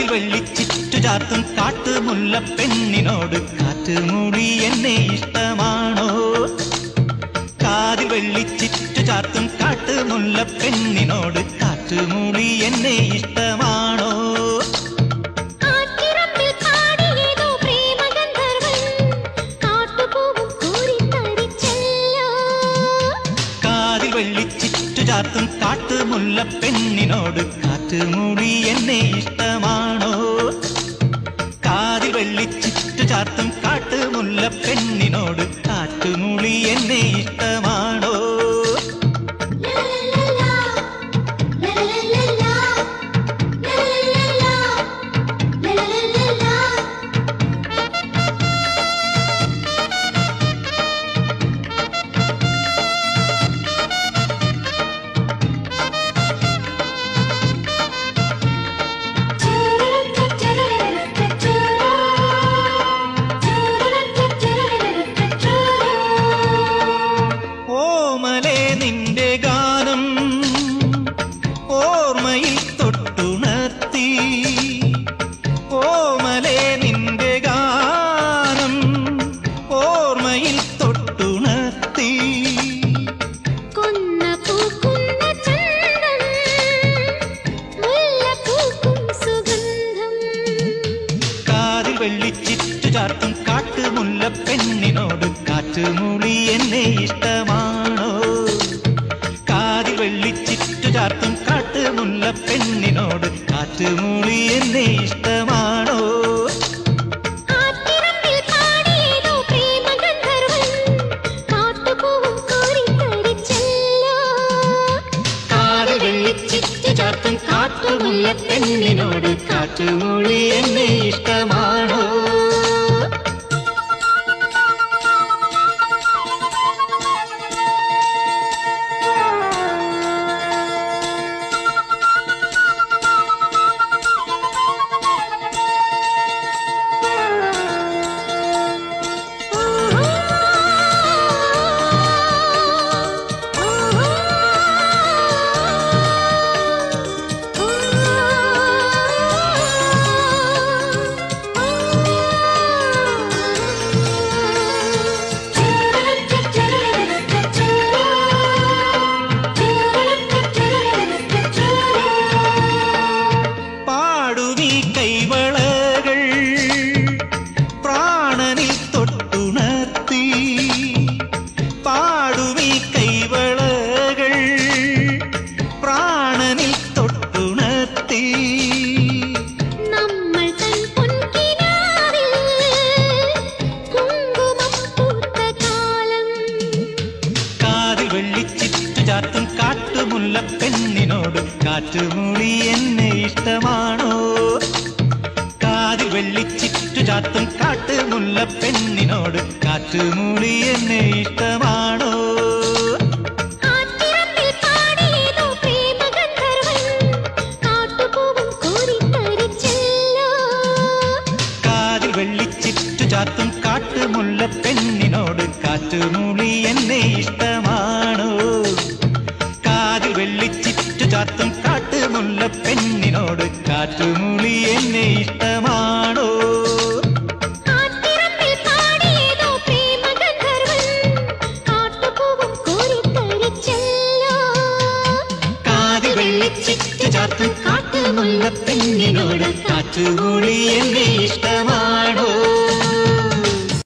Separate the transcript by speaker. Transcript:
Speaker 1: വെള്ളിച്ചിറ്റു ചാർത്തും കാട്ടുമുല്ല പെണ്ണിനോട് കാറ്റുമൂടി എന്നെ ഇഷ്ടമാണോ കാതിൽ വെള്ളിച്ചിറ്റു ചാർത്തും കാട്ടുമുല്ല പെണ്ണിനോട് കാറ്റുമൂടി എന്നെ ഇഷ്ടമാണോ
Speaker 2: കാട്ടിറമ്പിൽ പാടിയേതോ പ്രേമഗന്ധർവൻ കാട്ടുപൂവും കോരിത്തരിച്ചല്ലോ
Speaker 1: കാതിൽ വെള്ളിച്ചിറ്റു ചാർത്തും കാട്ടുമുല്ല പെണ്ണിനോട് കാറ്റുമൂടി എന്നെ ഇഷ്ടമാണോ കാതിൽ വെള്ളിച്ചിറ്റു ചാർത്തും കാട്ടുമുല്ല പെണ്ണിനോട് കാറ്റുമൂളി എന്നെ ഇഷ്ടമാണോ
Speaker 2: ലലലലാ ലലലലാ ലലലലാ ലലലലാ
Speaker 1: ഓമലെ നിന്റെ ഗാനം ഓർമ്മയിൽ തൊട്ടുണർത്തി ഓമലെ നിന്റെ ഗാനം ഓർമ്മയിൽ തൊട്ടുണർത്തി
Speaker 2: കൊന്ന പൂക്കുന്ന ചന്തം മുല്ല പൂക്കും സുഗന്ധം
Speaker 1: കാതിൽ വെള്ളിച്ചിറ്റു ചാർത്തും കാട്ടുമുല്ല പെണ്ണിനോട് കാറ്റുമൂളി എന്നെ ഇഷ്ടമാണോ കാതിൽ വെള്ളിച്ചിറ്റു ചാർത്തും കാട്ടുമുല്ല പെണ്ണിനോട് കാറ്റുമൂളി എന്നെ ഇഷ്ടമാണോ
Speaker 2: കാട്ടിറമ്പിൽ പാടിയേതോ പ്രേമഗന്ധർവൻ കാട്ടുപൂവും കോരിത്തരിച്ചല്ലോ
Speaker 1: കാതിൽ വെള്ളിച്ചിറ്റു ചാർത്തും കാട്ടുമുല്ല പെണ്ണിനോട് കാറ്റുമൂളി എന്നെ ഇഷ്ടമാണോ പാടുമീ കൈവളകൾ പ്രാണനിൽ തൊട്ടുണർത്തി പാടുമീ കൈവളകൾ പ്രാണനിൽ തൊട്ടുണർത്തി
Speaker 2: നമ്മൾ തൻ പൊൻകിനാവിൽ കുങ്കുമം പൂത്ത കാലം
Speaker 1: കാതിൽ വെള്ളിച്ചിറ്റു ചാർത്തും കാട്ടുമുല്ല പെണ്ണിനോട് കാറ്റുമൂടി എന്നെ ഇഷ്ടമാണോ കാതിൽ വെള്ളിച്ചിറ്റു ചാർത്തും കാട്ടുമുല്ല പെണ്ണിനോട് കാറ്റുമൂടി എന്നെ ഇഷ്ടമാണോ
Speaker 2: കാട്ടിറമ്പിൽ പാടിയേതോ പ്രേമഗന്ധർവൻ കാട്ടുപൂവും കോരിത്തരിച്ചല്ലോ
Speaker 1: കാതിൽ വെള്ളിച്ചിറ്റു ചാർത്തും കാട്ടുമുല്ല പെണ്ണിനോട് കാറ്റുമൂളി എന്നെ ഇഷ്ടമാണോ കാതിൽ വെള്ളിച്ചിറ്റു ചാർത്തും കാട്ടുമുല്ല പെണ്ണിനോട് കാറ്റുമൂളി എന്നെ ഇഷ്ടമാണോ
Speaker 2: കാട്ടിറമ്പിൽ പാടിയേതോ പ്രേമഗന്ധർവൻ കാട്ടുപൂവും കോരിത്തരിച്ചല്ലോ
Speaker 1: കാതിൽ വെള്ളിച്ചിറ്റു ചാർത്തും കാട്ടുമുല്ല പെണ്ണിനോട് കാറ്റുമൂളി എന്നെ ഇഷ്ടമാണോ